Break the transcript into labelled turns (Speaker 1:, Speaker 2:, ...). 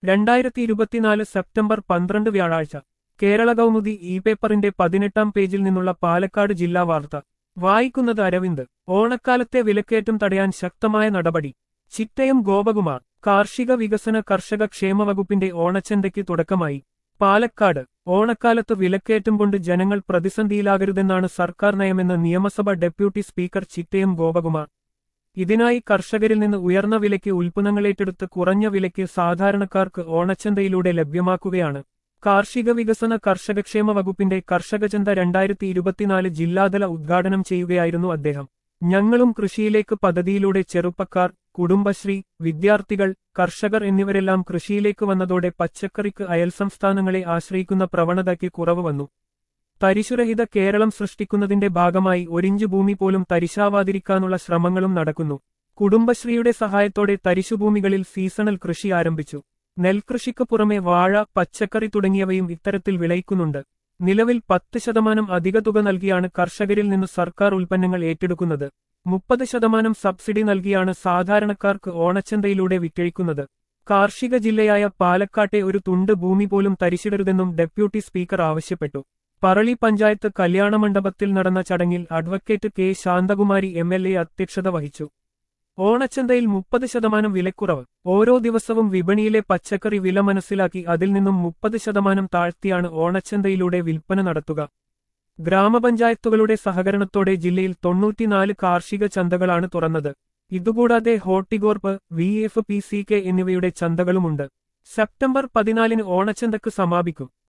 Speaker 1: രണ്ടായിരത്തി ഇരുപത്തിനാല് സെപ്റ്റംബർ പന്ത്രണ്ട് വ്യാഴാഴ്ച കേരള കൗമുദി ഇ പേപ്പറിന്റെ പതിനെട്ടാം പേജിൽ നിന്നുള്ള പാലക്കാട് ജില്ലാ വാർത്ത വായിക്കുന്നത് അരവിന്ദ് ഓണക്കാലത്തെ വിലക്കയറ്റം തടയാൻ ശക്തമായ നടപടി ചിറ്റയം ഗോപകുമാർ കാർഷിക വികസന കർഷക ക്ഷേമ വകുപ്പിന്റെ ഓണച്ചന്തയ്ക്ക് തുടക്കമായി പാലക്കാട് ഓണക്കാലത്ത് വിലക്കയറ്റം കൊണ്ട് ജനങ്ങൾ പ്രതിസന്ധിയിലാകരുതെന്നാണ് സർക്കാർ നയമെന്ന് നിയമസഭ ഡെപ്യൂട്ടി സ്പീക്കർ ചിറ്റയം ഗോപകുമാർ ഇതിനായി കർഷകരിൽ നിന്ന് ഉയർന്ന വിലയ്ക്ക് ഉൽപ്പന്നങ്ങളേറ്റെടുത്ത് കുറഞ്ഞ വിലയ്ക്ക് സാധാരണക്കാർക്ക് ഓണച്ചന്തയിലൂടെ ലഭ്യമാക്കുകയാണ് കാർഷിക വികസന കർഷകക്ഷേമ വകുപ്പിന്റെ കർഷകചന്ത രണ്ടായിരത്തി ഇരുപത്തിനാല് ജില്ലാതല ഉദ്ഘാടനം ചെയ്യുകയായിരുന്നു അദ്ദേഹം ഞങ്ങളും കൃഷിയിലേക്ക് പദ്ധതിയിലൂടെ ചെറുപ്പക്കാർ കുടുംബശ്രീ വിദ്യാർത്ഥികൾ കർഷകർ എന്നിവരെല്ലാം കൃഷിയിലേക്ക് വന്നതോടെ പച്ചക്കറിക്ക് അയൽസംസ്ഥാനങ്ങളെ ആശ്രയിക്കുന്ന പ്രവണതയ്ക്ക് കുറവ് വന്നു തരിശുരഹിത കേരളം സൃഷ്ടിക്കുന്നതിന്റെ ഭാഗമായി ഒരിഞ്ച് ഭൂമി പോലും തരിശാവാതിരിക്കാനുള്ള ശ്രമങ്ങളും നടക്കുന്നു കുടുംബശ്രീയുടെ സഹായത്തോടെ തരിശുഭൂമികളിൽ സീസണൽ കൃഷി ആരംഭിച്ചു നെൽകൃഷിക്ക് പുറമെ വാഴ പച്ചക്കറി തുടങ്ങിയവയും ഇത്തരത്തിൽ വിളയിക്കുന്നുണ്ട് നിലവിൽ പത്ത് ശതമാനം അധിക തുക നൽകിയാണ് കർഷകരിൽ നിന്ന് സർക്കാർ ഉൽപ്പന്നങ്ങൾ ഏറ്റെടുക്കുന്നത് മുപ്പത് ശതമാനം സബ്സിഡി നൽകിയാണ് സാധാരണക്കാർക്ക് ഓണച്ചന്തയിലൂടെ വിറ്റഴിക്കുന്നത് കാർഷിക ജില്ലയായ പാലക്കാട്ടെ ഒരു തുണ്ട് ഭൂമി പോലും തരിശിടരുതെന്നും ഡെപ്യൂട്ടി സ്പീക്കർ ആവശ്യപ്പെട്ടു പറളി പഞ്ചായത്ത് കല്യാണമണ്ഡപത്തിൽ നടന്ന ചടങ്ങിൽ advocate K Shanthakumari M L A അധ്യക്ഷത വഹിച്ചു ഓണച്ചന്തയിൽ മുപ്പത് ശതമാനം വിലക്കുറവ് ഓരോ ദിവസവും വിപണിയിലെ പച്ചക്കറി വില മനസ്സിലാക്കി അതിൽ നിന്നും മുപ്പത് ശതമാനം താഴ്ത്തിയാണ് ഓണച്ചന്തയിലൂടെ വിൽപ്പന നടത്തുക ഗ്രാമപഞ്ചായത്തുകളുടെ സഹകരണത്തോടെ ജില്ലയിൽ തൊണ്ണൂറ്റിനാല് കാർഷിക ചന്തകളാണ് തുറന്നത് ഇതുകൂടാതെ Horticorp V F P C K എന്നിവയുടെ ചന്തകളുമുണ്ട് സെപ്റ്റംബർ പതിനാലിന് ഓണച്ചന്തക്ക് സമാപിക്കും